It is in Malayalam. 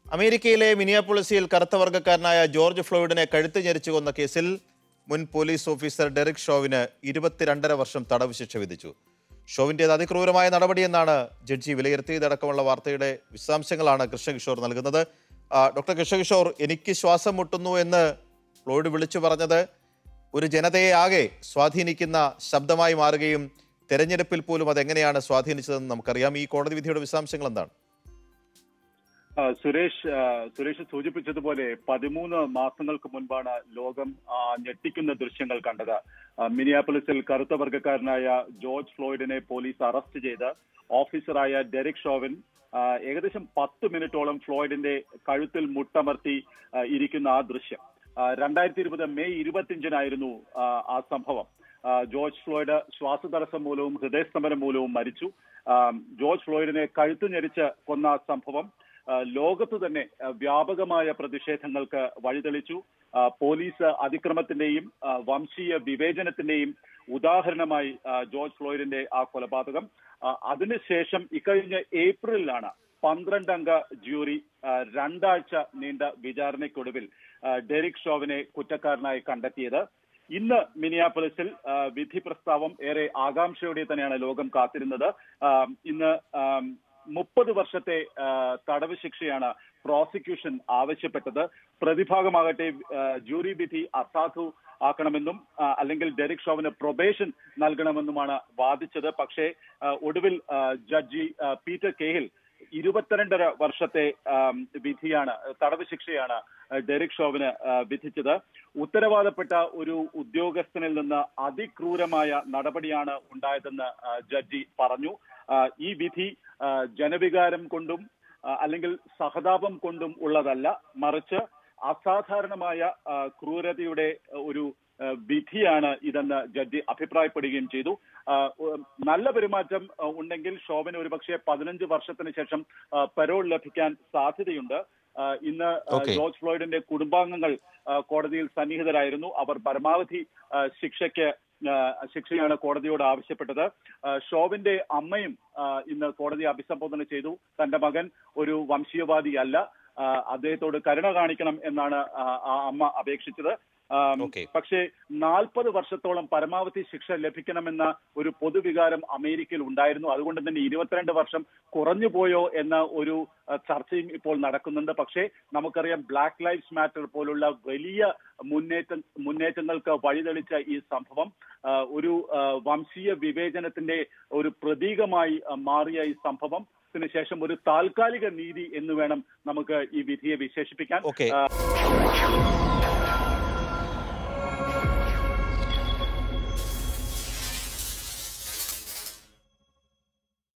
അമേരിക്കയിലെ മിനിയാപൊളിസിയിൽ കറുത്ത വർഗ്ഗക്കാരനായ ജോർജ് ഫ്ലോയിഡിനെ കഴുത്ത് ഞെരിച്ചു കൊന്ന കേസിൽ മുൻ പോലീസ് ഓഫീസർ ഡെറിക് ഷോവിന് ഇരുപത്തിരണ്ടര വർഷം തടവ് ശിക്ഷ വിധിച്ചു ഷോവിൻ്റേത് അതിക്രൂരമായ നടപടിയെന്നാണ് ജഡ്ജി വിലയിരുത്തിയതടക്കമുള്ള വാർത്തയുടെ വിശദാംശങ്ങളാണ് കൃഷ്ണകിഷോർ നൽകുന്നത് ആ, ഡോക്ടർ കൃഷ്ണകിഷോർ എനിക്ക് ശ്വാസം മുട്ടുന്നു എന്ന് ഫ്ലോയിഡ് വിളിച്ചു പറഞ്ഞത് ഒരു ജനതയെ ആകെ സ്വാധീനിക്കുന്ന ശബ്ദമായി മാറുകയും തെരഞ്ഞെടുപ്പിൽ പോലും അതെങ്ങനെയാണ് സ്വാധീനിച്ചതെന്ന് നമുക്കറിയാം ഈ കോടതി വിധിയുടെ വിശദാംശങ്ങൾ എന്താണ് ആ, സുരേഷ് ആ, സുരേഷ് സൂചിപ്പിച്ചതുപോലെ പതിമൂന്ന് മാസങ്ങൾക്ക് മുൻപാണ് ലോകം ആ, ഞെട്ടിക്കുന്ന ദൃശ്യങ്ങൾ കണ്ടത് ആ, മിനിയാപോളിസിൽ കറുത്ത വർഗ്ഗക്കാരനായ ജോർജ് ഫ്ലോയിഡിനെ പോലീസ് അറസ്റ്റ് ചെയ്ത് ഓഫീസറായ ഡെറിക് ഷോവിൻ ആ, ഏകദേശം പത്ത് മിനിറ്റോളം ഫ്ലോയിഡിന്റെ കഴുത്തിൽ മുട്ടമർത്തി ആ, ഇരിക്കുന്ന ആ ദൃശ്യം രണ്ടായിരത്തി ഇരുപത് മെയ് ഇരുപത്തിയഞ്ചിനായിരുന്നു ആ, ആ സംഭവം ആ, ജോർജ് ഫ്ലോയിഡ് ശ്വാസതടസ്സം മൂലവും ഹൃദയസ്തംഭനം മൂലവും മരിച്ചു ആ, ജോർജ് ഫ്ലോയിഡിനെ കഴുത്തു ഞെരിച്ച് കൊന്ന ആ സംഭവം ആ, ലോകത്ത് തന്നെ ആ, വ്യാപകമായ പ്രതിഷേധങ്ങൾക്ക് വഴിതെളിച്ചു ആ, പോലീസ് അതിക്രമത്തിന്റെയും ആ, വംശീയ വിവേചനത്തിന്റെയും ഉദാഹരണമായി ആ, ജോർജ് ഫ്ലോയിഡിന്റെ ആ കൊലപാതകം ആ, അതിനുശേഷം ഇക്കഴിഞ്ഞ ഏപ്രിലിലാണ് പന്ത്രണ്ടംഗ ജൂറി ആ, രണ്ടാഴ്ച നീണ്ട വിചാരണയ്ക്കൊടുവിൽ ആ, ഡെറിക് ഷോവിനെ കുറ്റക്കാരനായി കണ്ടെത്തിയത് ഇന്ന് മിനിയാപോളിസിൽ ആ, വിധി പ്രസ്താവം ഏറെ ആകാംക്ഷയോടെ തന്നെയാണ് ലോകം കാത്തിരുന്നത് ആ, ഇന്ന് മുപ്പത് വർഷത്തെ ആ, തടവ് ശിക്ഷയാണ് പ്രോസിക്യൂഷൻ ആവശ്യപ്പെട്ടത് പ്രതിഭാഗമാകട്ടെ ആ, ജൂറി വിധി അസാധു ആക്കണമെന്നും ആ, അല്ലെങ്കിൽ ഡെറിക് ഷോവിന് പ്രൊബേഷൻ നൽകണമെന്നുമാണ് വാദിച്ചത് പക്ഷേ ആ, ഒടുവിൽ ആ, ജഡ്ജി ആ, പീറ്റർ കേഹിൽ ഇരുപത്തിരണ്ടര വർഷത്തെ ആം, വിധിയാണ് തടവ് ശിക്ഷയാണ് ആ, ഡെറിക് ഷോവിന് ആ, വിധിച്ചത് ഉത്തരവാദപ്പെട്ട ഒരു ഉദ്യോഗസ്ഥനിൽ നിന്ന് അതിക്രൂരമായ നടപടിയാണ് ഉണ്ടായതെന്ന് ആ, ജഡ്ജി പറഞ്ഞു ആ, ഈ വിധി ആ, ജനവികാരം കൊണ്ടും ആ, അല്ലെങ്കിൽ സഹതാപം കൊണ്ടും ഉള്ളതല്ല മറിച്ച് അസാധാരണമായ ആ, ക്രൂരതയുടെ ഒരു ആ, വിധിയാണ് ഇതെന്ന് ജഡ്ജി അഭിപ്രായപ്പെടുകയും ചെയ്തു ആ, ഉം, നല്ല പെരുമാറ്റം ആ, ഉണ്ടെങ്കിൽ ശോഭന ഒരുപക്ഷെ പതിനഞ്ച് വർഷത്തിന് ശേഷം ആ, പരോൾ ലഭിക്കാൻ സാധ്യതയുണ്ട് ആ, ഇന്ന് ആ, Okay. ജോർജ് ഫ്ലോയിഡിന്റെ കുടുംബാംഗങ്ങൾ ആ, കോടതിയിൽ സന്നിഹിതരായിരുന്നു അവർ പരമാവധി ആ, ശിക്ഷയ്ക്ക് ആ, ശിക്ഷയാണ് കോടതിയോട് ആവശ്യപ്പെട്ടത് ആ, ഷോവിന്റെ അമ്മയും ആ, ഇന്ന് കോടതിയെ അഭിസംബോധന ചെയ്തു തന്റെ മകൻ ഒരു വംശീയവാദിയല്ല ആ, അദ്ദേഹത്തോട് കരുണ കാണിക്കണം എന്നാണ് ആ, ആ അമ്മ അപേക്ഷിച്ചത് ആം, Okay. പക്ഷേ നാൽപ്പത് വർഷത്തോളം പരമാവധി ശിക്ഷ ലഭിക്കണമെന്ന ഒരു പൊതുവികാരം അമേരിക്കയിൽ ഉണ്ടായിരുന്നു അതുകൊണ്ട് തന്നെ ഇരുപത്തിരണ്ട് വർഷം കുറഞ്ഞു പോയോ എന്ന ഒരു ആ, ചർച്ചയും ഇപ്പോൾ നടക്കുന്നുണ്ട് പക്ഷേ നമുക്കറിയാം ബ്ലാക്ക് ലൈഫ്സ് മാറ്റർ പോലുള്ള വലിയ മുന്നേറ്റ മുന്നേറ്റങ്ങൾക്ക് വഴിതെളിച്ച ഈ സംഭവം ആ, ഒരു ആ, വംശീയ വിവേചനത്തിന്റെ ഒരു പ്രതീകമായി ആ, മാറിയ ഈ സംഭവം ത്തിന് ശേഷം ഒരു താൽക്കാലിക നീതി എന്ന് വേണം നമുക്ക് ഈ വിധിയെ വിശേഷിപ്പിക്കാൻ Okay. ആ,